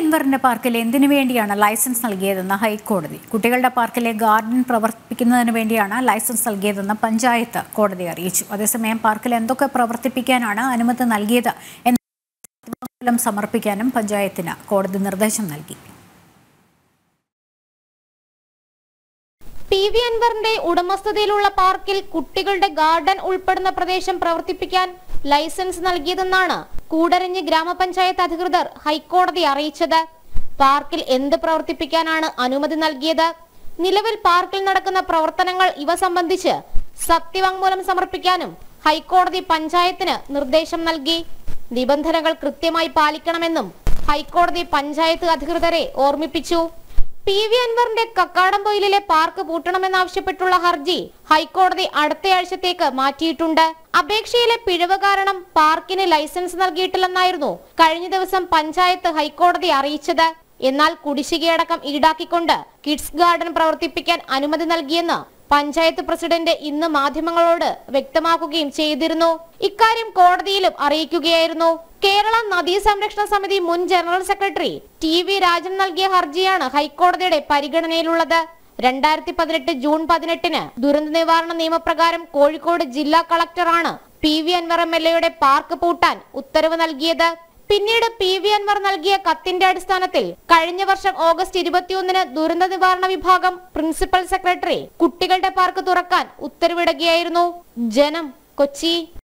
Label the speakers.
Speaker 1: അൻവറിന്റെ പാർക്കിൽ എന്തിനു വേണ്ടിയാണ് ലൈസൻസ് നൽകിയതെന്ന് ഹൈക്കോടതി കുട്ടികളുടെ പാർക്കിലെ ഗാർഡൻ പ്രവർത്തിപ്പിക്കുന്നതിന് വേണ്ടിയാണ് ലൈസൻസ് നൽകിയതെന്ന് പഞ്ചായത്ത് കോടതി അറിയിച്ചു അതേസമയം പാർക്കിൽ എന്തൊക്കെ പ്രവർത്തിപ്പിക്കാനാണ് അനുമതി നൽകിയത് എന്ന സത്യവാങ്മൂലം സമർപ്പിക്കാനും പഞ്ചായത്തിന് കോടതി നിർദ്ദേശം നൽകി
Speaker 2: പി വി അൻവറിന്റെ ഉടമസ്ഥതയിലുള്ള പാർക്കിൽ കുട്ടികളുടെ ഗാർഡൻ ഉൾപ്പെടുന്ന പ്രദേശം പ്രവർത്തിപ്പിക്കാൻ ലൈസൻസ് നൽകിയതെന്നാണ് കൂടരഞ്ഞ് ഗ്രാമപഞ്ചായത്ത് അധികൃതർ ഹൈക്കോടതി അറിയിച്ചത് പാർക്കിൽ എന്ത് പ്രവർത്തിപ്പിക്കാനാണ് അനുമതി നൽകിയത് നിലവിൽ പാർക്കിൽ നടക്കുന്ന പ്രവർത്തനങ്ങൾ ഇവ സംബന്ധിച്ച് സത്യവാങ്മൂലം സമർപ്പിക്കാനും ഹൈക്കോടതി പഞ്ചായത്തിന് നിർദ്ദേശം നൽകി നിബന്ധനകൾ കൃത്യമായി പാലിക്കണമെന്നും ഹൈക്കോടതി പഞ്ചായത്ത് അധികൃതരെ ഓർമ്മിപ്പിച്ചു പി വി അൻവറിന്റെ കക്കാടംപൊയിലിലെ പാർക്ക് പൂട്ടണമെന്നാവശ്യപ്പെട്ടുള്ള ഹർജി ഹൈക്കോടതി അടുത്തയാഴ്ചത്തേക്ക് മാറ്റിയിട്ടുണ്ട് അപേക്ഷയിലെ പിഴവ് കാരണം പാർക്കിന് ലൈസൻസ് നൽകിയിട്ടില്ലെന്നായിരുന്നു കഴിഞ്ഞ ദിവസം പഞ്ചായത്ത് ഹൈക്കോടതി അറിയിച്ചത് എന്നാൽ കുടിശ്ശികയടക്കം ഈടാക്കിക്കൊണ്ട് കിഡ്സ് ഗാർഡൻ പ്രവർത്തിപ്പിക്കാൻ അനുമതി നൽകിയെന്ന് പഞ്ചായത്ത് പ്രസിഡന്റ് ഇന്ന് മാധ്യമങ്ങളോട് വ്യക്തമാക്കുകയും ചെയ്തിരുന്നു ഇക്കാര്യം കോടതിയിലും അറിയിക്കുകയായിരുന്നു കേരള നദീ സംരക്ഷണ സമിതി മുൻ general secretary T V Rajan നൽകിയ ഹർജിയാണ് ഹൈക്കോടതിയുടെ പരിഗണനയിലുള്ളത് രണ്ടായിരത്തി പതിനെട്ട് ജൂൺ പതിനെട്ടിന് ദുരന്ത നിവാരണ നിയമപ്രകാരം കോഴിക്കോട് ജില്ലാ കളക്ടറാണ് P V Anvar M L എയുടെ പാർക്ക് പൂട്ടാൻ ഉത്തരവ് നൽകിയത് പിന്നീട് പി വി അൻവർ നൽകിയ കത്തിന്റെ അടിസ്ഥാനത്തിൽ കഴിഞ്ഞ വർഷം ഓഗസ്റ്റ് ഇരുപത്തിയൊന്നിന് ദുരന്ത നിവാരണ വിഭാഗം പ്രിൻസിപ്പൽ സെക്രട്ടറി കുട്ടികളുടെ പാർക്ക് തുറക്കാൻ ഉത്തരവിടുകയായിരുന്നു ജനം കൊച്ചി